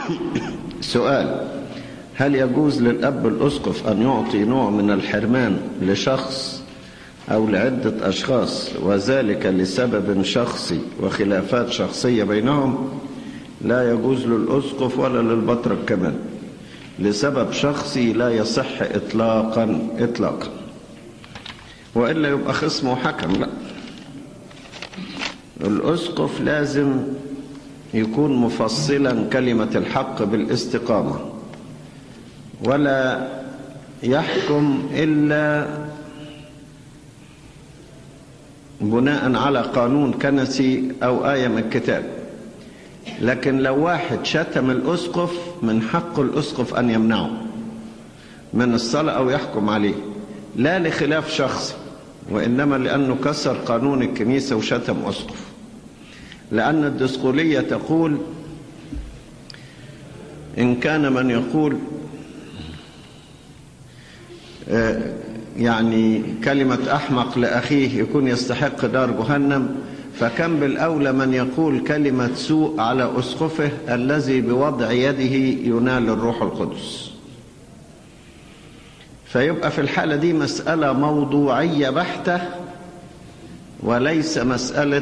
سؤال هل يجوز للأب الأسقف أن يعطي نوع من الحرمان لشخص أو لعدة أشخاص وذلك لسبب شخصي وخلافات شخصية بينهم لا يجوز للأسقف ولا للبطرك كمان لسبب شخصي لا يصح إطلاقا إطلاقا وإلا يبقى خصم وحكم لا الأسقف لازم يكون مفصلا كلمة الحق بالاستقامة ولا يحكم إلا بناء على قانون كنسي أو آية من الكتاب لكن لو واحد شتم الأسقف من حق الأسقف أن يمنعه من الصلاة أو يحكم عليه لا لخلاف شخصي وإنما لأنه كسر قانون الكنيسة وشتم أسقف لأن الدسقولية تقول إن كان من يقول يعني كلمة أحمق لأخيه يكون يستحق دار جهنم فكم بالأولى من يقول كلمة سوء على أسقفه الذي بوضع يده ينال الروح القدس فيبقى في الحالة دي مسألة موضوعية بحتة وليس مسألة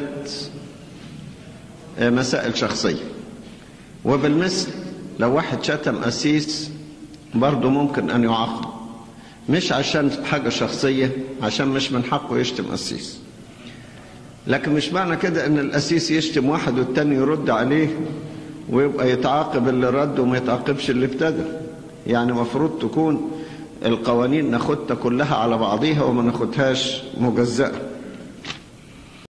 مسائل شخصية وبالمثل لو واحد شتم أسيس برضه ممكن أن يعاقب مش عشان حاجة شخصية عشان مش من حقه يشتم أسيس لكن مش معنى كده ان الأسيس يشتم واحد والتاني يرد عليه ويبقى يتعاقب اللي رد وما يتعاقبش اللي ابتدى يعني مفروض تكون القوانين ناخدها كلها على بعضيها وما ناخدهاش مجزأة